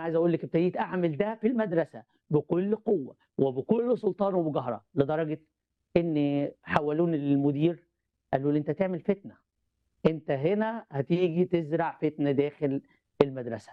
عايز اقول لك ابتديت اعمل ده في المدرسه بكل قوه وبكل سلطان ومجاهره لدرجه ان حولوني للمدير قالوا لي انت تعمل فتنه انت هنا هتيجي تزرع فتنه داخل المدرسه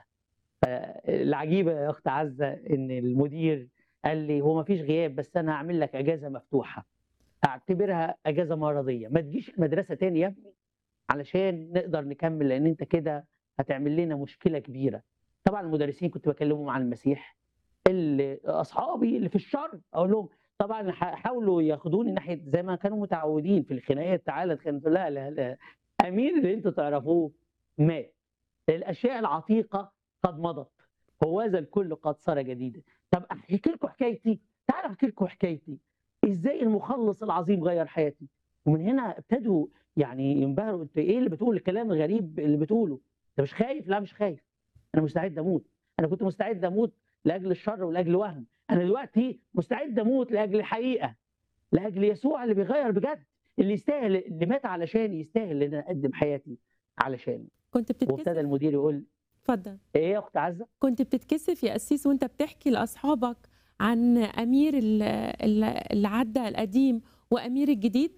العجيبه يا اخت عزه ان المدير قال لي هو ما فيش غياب بس انا هعمل لك اجازه مفتوحه اعتبرها اجازه مرضيه ما تجيش المدرسه تاني يا ابني علشان نقدر نكمل لان انت كده هتعمل لنا مشكله كبيره طبعا المدرسين كنت بكلمهم عن المسيح اللي اصحابي اللي في الشر اقول لهم طبعا حاولوا ياخدوني ناحيه زي ما كانوا متعودين في الخناقات تعالى اتخانق لا لا لا امين اللي انتوا تعرفوه مات الاشياء العتيقه قد مضت هوذا الكل قد صار جديدا طب احكي لكم حكايتي تعالوا احكي لكم حكايتي ازاي المخلص العظيم غير حياتي ومن هنا ابتدوا يعني ينبهروا انت ايه اللي بتقول الكلام الغريب اللي بتقوله انت مش خايف لا مش خايف انا مستعد اموت انا كنت مستعد اموت لاجل الشر ولاجل وهم انا دلوقتي مستعد اموت لاجل الحقيقه لاجل يسوع اللي بيغير بجد اللي يستاهل اللي مات علشان يستاهل ان انا اقدم حياتي علشان كنت وابتدى بتتكسف المدير يقول اتفضل ايه يا اخت عزه كنت بتتكسف يا قسيس وانت بتحكي لاصحابك عن امير ال- ال- اللي عدى القديم وامير الجديد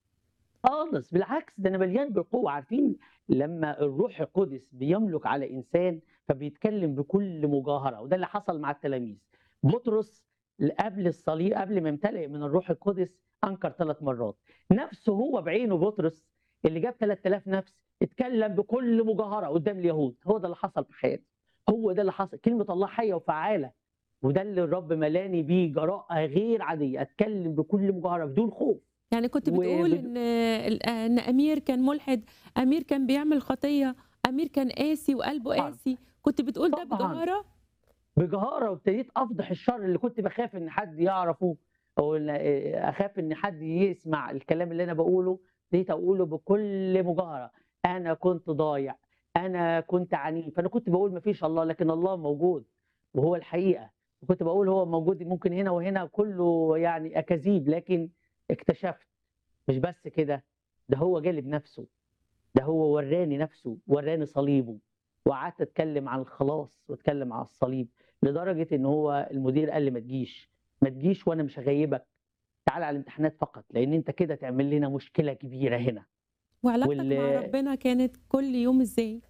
خالص بالعكس ده انا مليان بالقوه عارفين لما الروح القدس بيملك على انسان فبيتكلم بكل مجاهره وده اللي حصل مع التلاميذ بطرس قبل الصليب قبل ما يمتلئ من الروح القدس انكر ثلاث مرات نفسه هو بعينه بطرس اللي جاب 3000 نفس اتكلم بكل مجاهره قدام اليهود هو ده اللي حصل في حياتي هو ده اللي حصل كلمه الله حيه وفعاله وده اللي الرب ملاني بيه جراءه غير عاديه اتكلم بكل مجاهره بدون خوف يعني كنت بتقول وبد- ان ان امير كان ملحد امير كان بيعمل خطيه امير كان قاسي وقلبه طبعاً. قاسي كنت بتقول ده طبعاً. بجهاره بجهاره وابتديت افضح الشر اللي كنت بخاف ان حد يعرفه او إن- اخاف ان حد يسمع الكلام اللي انا بقوله ابتديت اقوله بكل مجاهره انا كنت ضايع انا كنت عنيف انا كنت بقول مفيش الله لكن الله موجود وهو الحقيقه وكنت بقول هو موجود ممكن هنا وهنا كله يعني اكاذيب لكن اكتشفت مش بس كده ده هو جالب نفسه ده هو وراني نفسه وراني صليبه وقعدت اتكلم عن الخلاص واتكلم عن الصليب لدرجه ان هو المدير قال لي ما تجيش ما تجيش وانا مش هغيبك تعال على الامتحانات فقط لان انت كده تعمل لنا مشكله كبيره هنا وعلاقتك وال- مع ربنا كانت كل يوم ازاي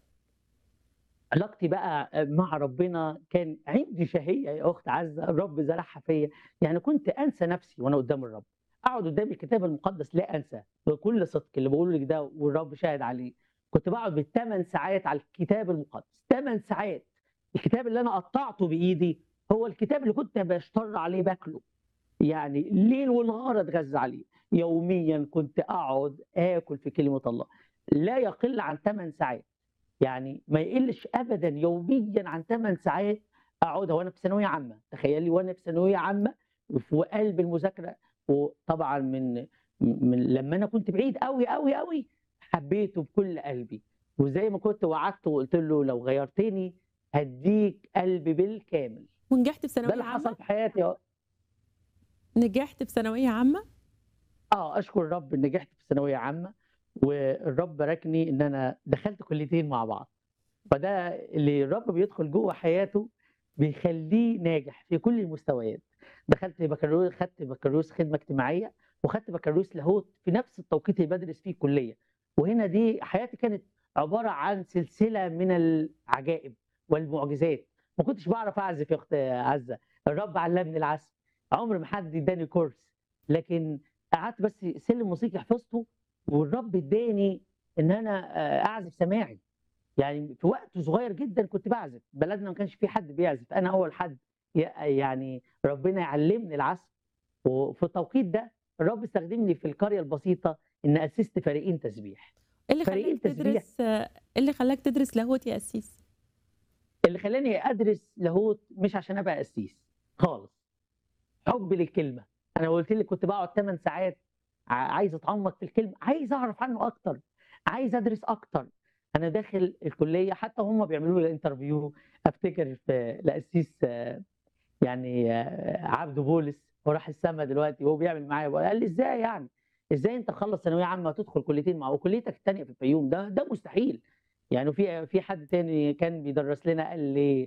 علاقتي بقى مع ربنا كان عندي شهيه يا اخت عزه الرب زرعها فيا يعني كنت انسى نفسي وانا قدام الرب اقعد قدام الكتاب المقدس لا انسى بكل صدق اللي بقوله لك ده والرب شاهد عليه كنت بقعد بالثمان ساعات على الكتاب المقدس ثمان ساعات الكتاب اللي انا قطعته بايدي هو الكتاب اللي كنت بشتر عليه باكله يعني ليل ونهار اتغذى عليه يوميا كنت اقعد اكل في كلمه الله لا يقل عن 8 ساعات يعني ما يقلش ابدا يوميا عن 8 ساعات اقعدها وانا في ثانويه عامه تخيلي وانا في ثانويه عامه وفي قلب المذاكره وطبعا من من لما انا كنت بعيد قوي قوي قوي حبيته بكل قلبي وزي ما كنت وعدته وقلت له لو غيرتني هديك قلبي بالكامل ونجحت في ده ثانويه اللي حصل عامه في حياتي أهو. نجحت في ثانويه عامه اه اشكر الرب ان نجحت في ثانويه عامه والرب باركني ان انا دخلت كليتين مع بعض فده اللي الرب بيدخل جوه حياته بيخليه ناجح في كل المستويات دخلت بكالوريوس خدت بكالوريوس خدمه اجتماعيه وخدت بكالوريوس لاهوت في نفس التوقيت اللي بدرس فيه الكليه وهنا دي حياتي كانت عباره عن سلسله من العجائب والمعجزات ما كنتش بعرف اعزف يا اخت عزه الرب علمني العزف عمر ما حد اداني كورس لكن قعدت بس سلم موسيقي حفظته والرب اداني ان انا آه، اعزف سماعي يعني في وقت صغير جدا كنت بعزف بلدنا ما كانش في حد بيعزف انا اول حد ي- يعني ربنا يعلمني العزف وفي التوقيت ده الرب استخدمني في القريه البسيطه ان اسست فريقين تسبيح ايه اللي فريق خلاك التسبيح. تدرس ايه اللي خلاك تدرس لاهوت يا قسيس اللي خلاني ادرس لاهوت مش عشان ابقى قسيس خالص حب للكلمه انا قلت لك كنت بقعد 8 ساعات ع- عايز اتعمق في الكلمه عايز اعرف عنه اكتر عايز ادرس اكتر انا داخل الكليه حتى هم بيعملوا لي انترفيو افتكر في لقسيس آه، يعني آه، عبده بولس هو راح السما دلوقتي وهو بيعمل معايا قال لي ازاي يعني ازاي انت تخلص ثانويه عامه وتدخل كليتين مع وكليتك الثانيه في الفيوم ده ده مستحيل يعني في في حد تاني كان بيدرس لنا قال لي